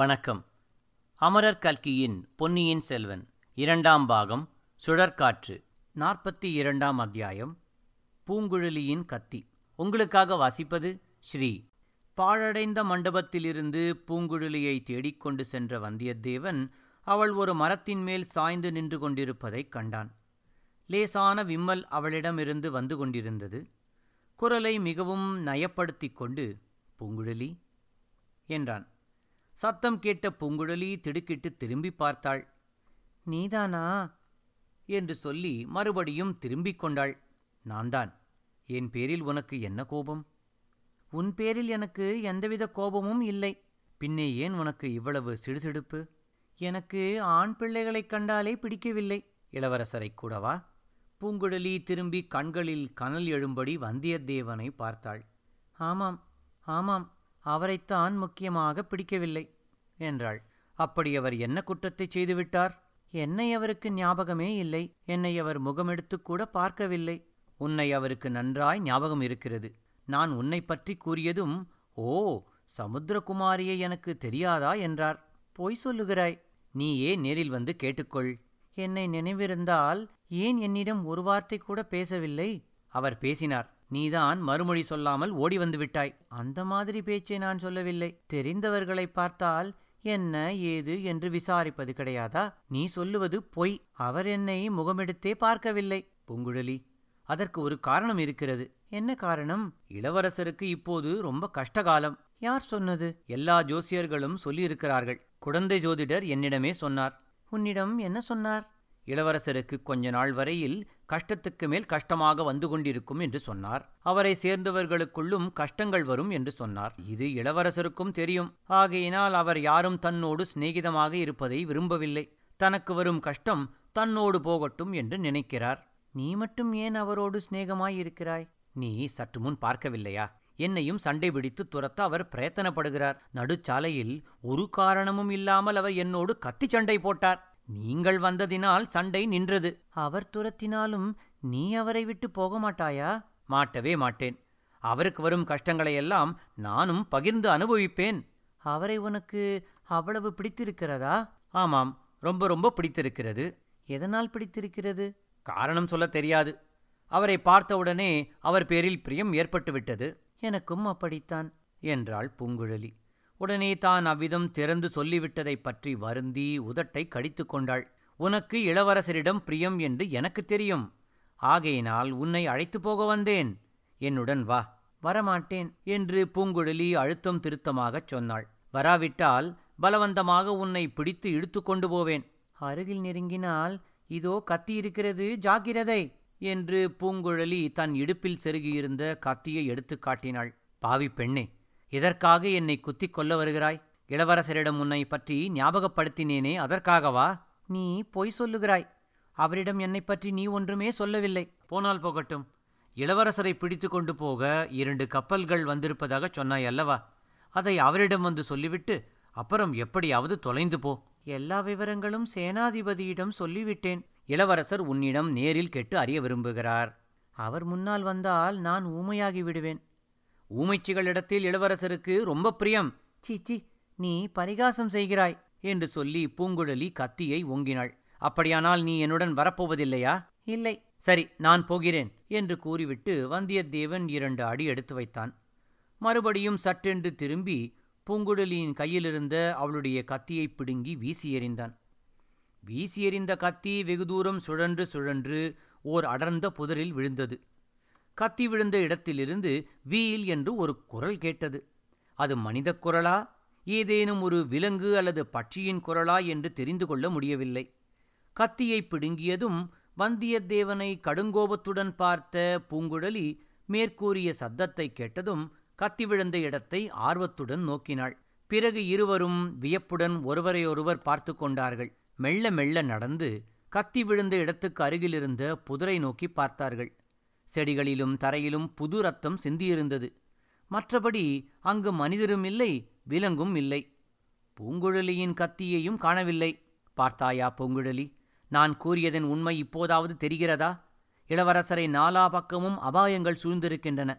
வணக்கம் அமரர் கல்கியின் பொன்னியின் செல்வன் இரண்டாம் பாகம் சுழற்காற்று நாற்பத்தி இரண்டாம் அத்தியாயம் பூங்குழலியின் கத்தி உங்களுக்காக வாசிப்பது ஸ்ரீ பாழடைந்த மண்டபத்திலிருந்து பூங்குழலியை தேடிக்கொண்டு சென்ற வந்தியத்தேவன் அவள் ஒரு மரத்தின் மேல் சாய்ந்து நின்று கொண்டிருப்பதைக் கண்டான் லேசான விம்மல் அவளிடமிருந்து வந்து கொண்டிருந்தது குரலை மிகவும் நயப்படுத்திக் கொண்டு பூங்குழலி என்றான் சத்தம் கேட்ட பூங்குழலி திடுக்கிட்டு திரும்பி பார்த்தாள் நீதானா என்று சொல்லி மறுபடியும் திரும்பிக் கொண்டாள் நான்தான் என் பேரில் உனக்கு என்ன கோபம் உன் பேரில் எனக்கு எந்தவித கோபமும் இல்லை பின்னே ஏன் உனக்கு இவ்வளவு சிடுசிடுப்பு எனக்கு ஆண் பிள்ளைகளைக் கண்டாலே பிடிக்கவில்லை இளவரசரைக் கூடவா பூங்குழலி திரும்பி கண்களில் கனல் எழும்படி வந்தியத்தேவனை பார்த்தாள் ஆமாம் ஆமாம் அவரைத்தான் முக்கியமாக பிடிக்கவில்லை என்றாள் அப்படி அவர் என்ன குற்றத்தை செய்துவிட்டார் என்னை அவருக்கு ஞாபகமே இல்லை என்னை அவர் முகமெடுத்துக் கூட பார்க்கவில்லை உன்னை அவருக்கு நன்றாய் ஞாபகம் இருக்கிறது நான் உன்னை பற்றி கூறியதும் ஓ சமுத்திரகுமாரியை எனக்கு தெரியாதா என்றார் பொய் சொல்லுகிறாய் நீயே நேரில் வந்து கேட்டுக்கொள் என்னை நினைவிருந்தால் ஏன் என்னிடம் ஒரு வார்த்தை கூட பேசவில்லை அவர் பேசினார் நீதான் மறுமொழி சொல்லாமல் ஓடி வந்து விட்டாய் அந்த மாதிரி பேச்சை நான் சொல்லவில்லை தெரிந்தவர்களை பார்த்தால் என்ன ஏது என்று விசாரிப்பது கிடையாதா நீ சொல்லுவது பொய் அவர் என்னை முகமெடுத்தே பார்க்கவில்லை பூங்குழலி அதற்கு ஒரு காரணம் இருக்கிறது என்ன காரணம் இளவரசருக்கு இப்போது ரொம்ப கஷ்டகாலம் யார் சொன்னது எல்லா ஜோசியர்களும் சொல்லியிருக்கிறார்கள் குழந்தை ஜோதிடர் என்னிடமே சொன்னார் உன்னிடம் என்ன சொன்னார் இளவரசருக்கு கொஞ்ச நாள் வரையில் கஷ்டத்துக்கு மேல் கஷ்டமாக வந்து கொண்டிருக்கும் என்று சொன்னார் அவரை சேர்ந்தவர்களுக்குள்ளும் கஷ்டங்கள் வரும் என்று சொன்னார் இது இளவரசருக்கும் தெரியும் ஆகையினால் அவர் யாரும் தன்னோடு சிநேகிதமாக இருப்பதை விரும்பவில்லை தனக்கு வரும் கஷ்டம் தன்னோடு போகட்டும் என்று நினைக்கிறார் நீ மட்டும் ஏன் அவரோடு சிநேகமாயிருக்கிறாய் நீ சற்று முன் பார்க்கவில்லையா என்னையும் சண்டை பிடித்து துரத்த அவர் பிரயத்தனப்படுகிறார் நடுச்சாலையில் ஒரு காரணமும் இல்லாமல் அவர் என்னோடு கத்தி சண்டை போட்டார் நீங்கள் வந்ததினால் சண்டை நின்றது அவர் துரத்தினாலும் நீ அவரை விட்டு போக மாட்டாயா மாட்டவே மாட்டேன் அவருக்கு வரும் கஷ்டங்களையெல்லாம் நானும் பகிர்ந்து அனுபவிப்பேன் அவரை உனக்கு அவ்வளவு பிடித்திருக்கிறதா ஆமாம் ரொம்ப ரொம்ப பிடித்திருக்கிறது எதனால் பிடித்திருக்கிறது காரணம் சொல்ல தெரியாது அவரை பார்த்தவுடனே அவர் பேரில் பிரியம் ஏற்பட்டுவிட்டது எனக்கும் அப்படித்தான் என்றாள் பூங்குழலி உடனே தான் அவ்விதம் திறந்து சொல்லிவிட்டதைப் பற்றி வருந்தி உதட்டை கடித்து கொண்டாள் உனக்கு இளவரசரிடம் பிரியம் என்று எனக்கு தெரியும் ஆகையினால் உன்னை அழைத்து போக வந்தேன் என்னுடன் வா வரமாட்டேன் என்று பூங்குழலி அழுத்தம் திருத்தமாகச் சொன்னாள் வராவிட்டால் பலவந்தமாக உன்னை பிடித்து இழுத்து கொண்டு போவேன் அருகில் நெருங்கினால் இதோ கத்தி இருக்கிறது ஜாக்கிரதை என்று பூங்குழலி தன் இடுப்பில் செருகியிருந்த கத்தியை எடுத்துக் காட்டினாள் பாவி பெண்ணே எதற்காக என்னை குத்திக் கொல்ல வருகிறாய் இளவரசரிடம் உன்னை பற்றி ஞாபகப்படுத்தினேனே அதற்காகவா நீ பொய் சொல்லுகிறாய் அவரிடம் என்னை பற்றி நீ ஒன்றுமே சொல்லவில்லை போனால் போகட்டும் இளவரசரை பிடித்து கொண்டு போக இரண்டு கப்பல்கள் வந்திருப்பதாக சொன்னாய் அல்லவா அதை அவரிடம் வந்து சொல்லிவிட்டு அப்புறம் எப்படியாவது தொலைந்து போ எல்லா விவரங்களும் சேனாதிபதியிடம் சொல்லிவிட்டேன் இளவரசர் உன்னிடம் நேரில் கேட்டு அறிய விரும்புகிறார் அவர் முன்னால் வந்தால் நான் ஊமையாகி விடுவேன் ஊமைச்சிகளிடத்தில் இளவரசருக்கு ரொம்ப பிரியம் சீச்சி நீ பரிகாசம் செய்கிறாய் என்று சொல்லி பூங்குழலி கத்தியை ஓங்கினாள் அப்படியானால் நீ என்னுடன் வரப்போவதில்லையா இல்லை சரி நான் போகிறேன் என்று கூறிவிட்டு வந்தியத்தேவன் இரண்டு அடி எடுத்து வைத்தான் மறுபடியும் சட்டென்று திரும்பி பூங்குழலியின் கையிலிருந்த அவளுடைய கத்தியை பிடுங்கி வீசி எறிந்தான் வீசி எறிந்த கத்தி வெகு தூரம் சுழன்று சுழன்று ஓர் அடர்ந்த புதரில் விழுந்தது கத்தி விழுந்த இடத்திலிருந்து வீல் என்று ஒரு குரல் கேட்டது அது மனிதக் குரலா ஏதேனும் ஒரு விலங்கு அல்லது பட்சியின் குரலா என்று தெரிந்து கொள்ள முடியவில்லை கத்தியை பிடுங்கியதும் வந்தியத்தேவனை கடுங்கோபத்துடன் பார்த்த பூங்குழலி மேற்கூறிய சத்தத்தை கேட்டதும் கத்தி விழுந்த இடத்தை ஆர்வத்துடன் நோக்கினாள் பிறகு இருவரும் வியப்புடன் ஒருவரையொருவர் பார்த்து கொண்டார்கள் மெல்ல மெல்ல நடந்து கத்தி விழுந்த இடத்துக்கு அருகிலிருந்த புதரை நோக்கி பார்த்தார்கள் செடிகளிலும் தரையிலும் புது ரத்தம் சிந்தியிருந்தது மற்றபடி அங்கு மனிதரும் இல்லை விலங்கும் இல்லை பூங்குழலியின் கத்தியையும் காணவில்லை பார்த்தாயா பூங்குழலி நான் கூறியதன் உண்மை இப்போதாவது தெரிகிறதா இளவரசரை நாலா பக்கமும் அபாயங்கள் சூழ்ந்திருக்கின்றன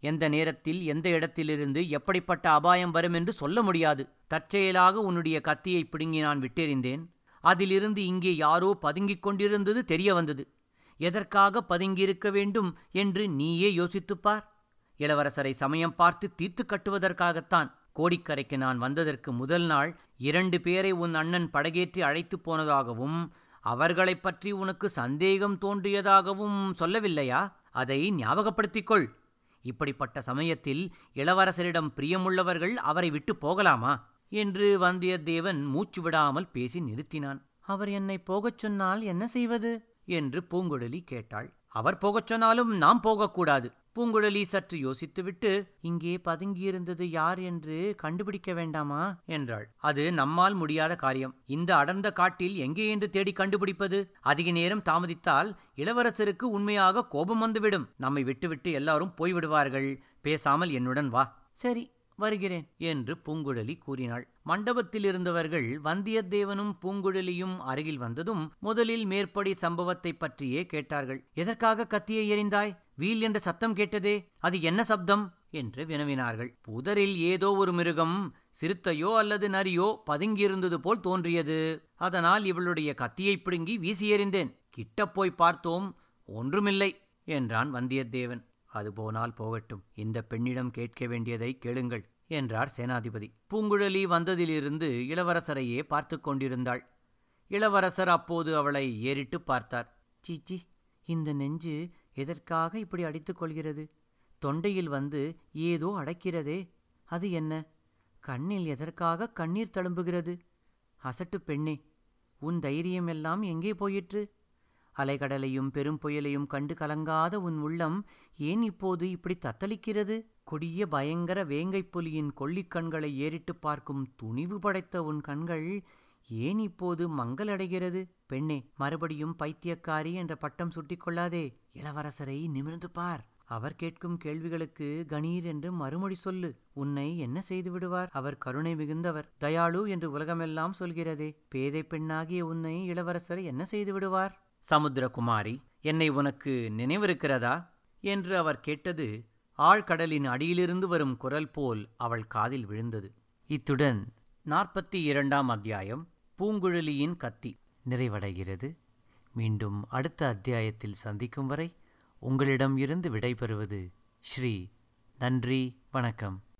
எந்த நேரத்தில் எந்த இடத்திலிருந்து எப்படிப்பட்ட அபாயம் வரும் என்று சொல்ல முடியாது தற்செயலாக உன்னுடைய கத்தியை பிடுங்கி நான் விட்டெறிந்தேன் அதிலிருந்து இங்கே யாரோ பதுங்கிக் கொண்டிருந்தது தெரிய வந்தது எதற்காக பதுங்கியிருக்க வேண்டும் என்று நீயே யோசித்துப் பார் இளவரசரை சமயம் பார்த்து தீர்த்து கட்டுவதற்காகத்தான் கோடிக்கரைக்கு நான் வந்ததற்கு முதல் நாள் இரண்டு பேரை உன் அண்ணன் படகேற்றி அழைத்துப் போனதாகவும் அவர்களைப் பற்றி உனக்கு சந்தேகம் தோன்றியதாகவும் சொல்லவில்லையா அதை ஞாபகப்படுத்திக் கொள் இப்படிப்பட்ட சமயத்தில் இளவரசரிடம் பிரியமுள்ளவர்கள் அவரை விட்டு போகலாமா என்று வந்தியத்தேவன் மூச்சு விடாமல் பேசி நிறுத்தினான் அவர் என்னை போகச் சொன்னால் என்ன செய்வது என்று பூங்குழலி கேட்டாள் அவர் போகச் சொன்னாலும் நாம் போகக்கூடாது பூங்குழலி சற்று யோசித்துவிட்டு இங்கே பதுங்கியிருந்தது யார் என்று கண்டுபிடிக்க வேண்டாமா என்றாள் அது நம்மால் முடியாத காரியம் இந்த அடர்ந்த காட்டில் எங்கே என்று தேடி கண்டுபிடிப்பது அதிக நேரம் தாமதித்தால் இளவரசருக்கு உண்மையாக கோபம் வந்துவிடும் நம்மை விட்டுவிட்டு எல்லாரும் போய்விடுவார்கள் பேசாமல் என்னுடன் வா சரி வருகிறேன் என்று பூங்குழலி கூறினாள் மண்டபத்தில் இருந்தவர்கள் வந்தியத்தேவனும் பூங்குழலியும் அருகில் வந்ததும் முதலில் மேற்படி சம்பவத்தைப் பற்றியே கேட்டார்கள் எதற்காக கத்தியை எறிந்தாய் வீல் என்ற சத்தம் கேட்டதே அது என்ன சப்தம் என்று வினவினார்கள் புதரில் ஏதோ ஒரு மிருகம் சிறுத்தையோ அல்லது நரியோ பதுங்கியிருந்தது போல் தோன்றியது அதனால் இவளுடைய கத்தியை பிடுங்கி வீசி எறிந்தேன் கிட்டப் போய் பார்த்தோம் ஒன்றுமில்லை என்றான் வந்தியத்தேவன் அது போனால் போகட்டும் இந்த பெண்ணிடம் கேட்க வேண்டியதை கேளுங்கள் என்றார் சேனாதிபதி பூங்குழலி வந்ததிலிருந்து இளவரசரையே பார்த்து கொண்டிருந்தாள் இளவரசர் அப்போது அவளை ஏறிட்டு பார்த்தார் சீச்சி இந்த நெஞ்சு எதற்காக இப்படி அடித்துக் கொள்கிறது தொண்டையில் வந்து ஏதோ அடைக்கிறதே அது என்ன கண்ணில் எதற்காக கண்ணீர் தழும்புகிறது அசட்டு பெண்ணே உன் தைரியம் எல்லாம் எங்கே போயிற்று அலைகடலையும் பெரும் புயலையும் கண்டு கலங்காத உன் உள்ளம் ஏன் இப்போது இப்படி தத்தளிக்கிறது கொடிய பயங்கர வேங்கைப் புலியின் கொள்ளிக் கண்களை ஏறிட்டு பார்க்கும் துணிவு படைத்த உன் கண்கள் ஏன் இப்போது மங்கலடைகிறது பெண்ணே மறுபடியும் பைத்தியக்காரி என்ற பட்டம் சுட்டிக்கொள்ளாதே இளவரசரை நிமிர்ந்து பார் அவர் கேட்கும் கேள்விகளுக்கு கணீர் என்று மறுமொழி சொல்லு உன்னை என்ன செய்து விடுவார் அவர் கருணை மிகுந்தவர் தயாளு என்று உலகமெல்லாம் சொல்கிறதே பேதை பெண்ணாகிய உன்னை இளவரசர் என்ன செய்து விடுவார் சமுத்திரகுமாரி என்னை உனக்கு நினைவிருக்கிறதா என்று அவர் கேட்டது ஆழ்கடலின் அடியிலிருந்து வரும் குரல் போல் அவள் காதில் விழுந்தது இத்துடன் நாற்பத்தி இரண்டாம் அத்தியாயம் பூங்குழலியின் கத்தி நிறைவடைகிறது மீண்டும் அடுத்த அத்தியாயத்தில் சந்திக்கும் வரை உங்களிடம் இருந்து விடைபெறுவது ஸ்ரீ நன்றி வணக்கம்